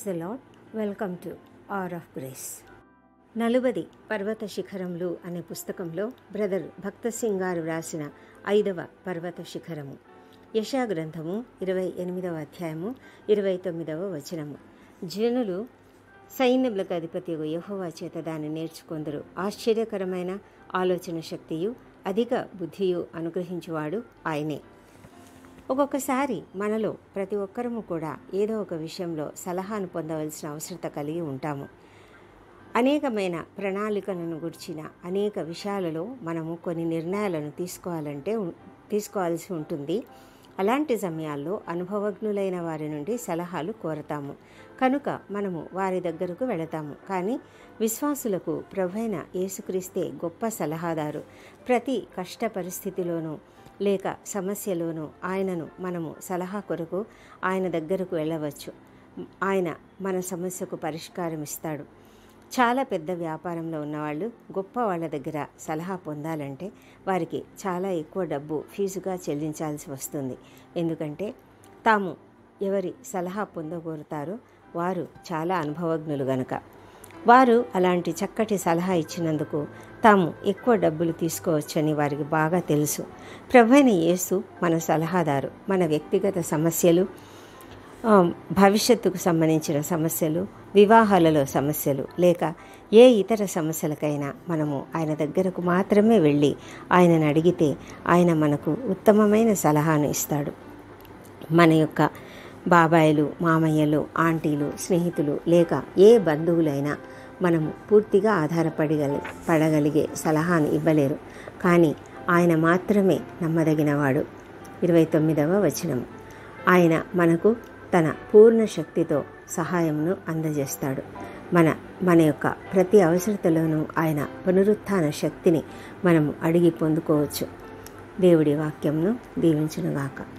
the లాడ్ welcome to R of grace నలుబది పర్వత శిఖరములు అనే పుస్తకంలో బ్రదర్ భక్త సింగ్ గారు వ్రాసిన ఐదవ పర్వత శిఖరము యశా గ్రంథము ఇరవై ఎనిమిదవ అధ్యాయము ఇరవై తొమ్మిదవ వచనము జనులు సైన్యములకు అధిపతి యహోవా చేత దాన్ని నేర్చుకొందరు ఆశ్చర్యకరమైన ఆలోచన శక్తియు అధిక బుద్ధియు అనుగ్రహించువాడు ఆయనే ఒక్కొక్కసారి మనలో ప్రతి ఒక్కరము కూడా ఏదో ఒక విషయంలో సలహాను పొందవలసిన అవసరత కలిగి ఉంటాము అనేకమైన ప్రణాళికలను గుర్చిన అనేక విషయాలలో మనము కొన్ని నిర్ణయాలను తీసుకోవాలంటే ఉం- తీసుకోవాల్సి ఉంటుంది అలాంటి సమయాల్లో అనుభవజ్ఞులైన వారి నుండి సలహాలు కోరతాము కనుక మనము వారి దగ్గరకు వెళతాము కానీ విశ్వాసులకు ప్రభైన యేసుక్రీస్తే గొప్ప సలహాదారు ప్రతి కష్ట పరిస్థితిలోనూ లేక సమస్యలోనూ ఆయనను మనము సలహా కొరకు ఆయన దగ్గరకు వెళ్ళవచ్చు ఆయన మన సమస్యకు పరిష్కారం ఇస్తాడు చాలా పెద్ద వ్యాపారంలో ఉన్నవాళ్ళు గొప్ప వాళ్ళ దగ్గర సలహా పొందాలంటే వారికి చాలా ఎక్కువ డబ్బు ఫీజుగా చెల్లించాల్సి వస్తుంది ఎందుకంటే తాము ఎవరి సలహా పొందగోరుతారో వారు చాలా అనుభవజ్ఞులు గనక వారు అలాంటి చక్కటి సలహా ఇచ్చినందుకు తాము ఎక్కువ డబ్బులు తీసుకోవచ్చని వారికి బాగా తెలుసు ప్రభైన యేసు మన సలహాదారు మన వ్యక్తిగత సమస్యలు ఆ, భవిష్యత్తుకు సంబంధించిన సమస్యలు వివాహాలలో సమస్యలు లేక ఏ ఇతర సమస్యలకైనా మనము ఆయన దగ్గరకు మాత్రమే వెళ్ళి ఆయనను అడిగితే ఆయన మనకు ఉత్తమమైన సలహాను ఇస్తాడు మన యొక్క బాబాయిలు మామయ్యలు ఆంటీలు స్నేహితులు లేక ఏ బంధువులైనా మనము పూర్తిగా ఆధారపడగలి పడగలిగే సలహాను ఇవ్వలేరు కానీ ఆయన మాత్రమే నమ్మదగినవాడు ఇరవై తొమ్మిదవ వచనం ఆయన మనకు తన పూర్ణ శక్తితో సహాయమును అందజేస్తాడు మన మన యొక్క ప్రతి అవసరతలోనూ ఆయన పునరుత్థాన శక్తిని మనము అడిగి పొందుకోవచ్చు దేవుడి వాక్యంను దీవించునుగాక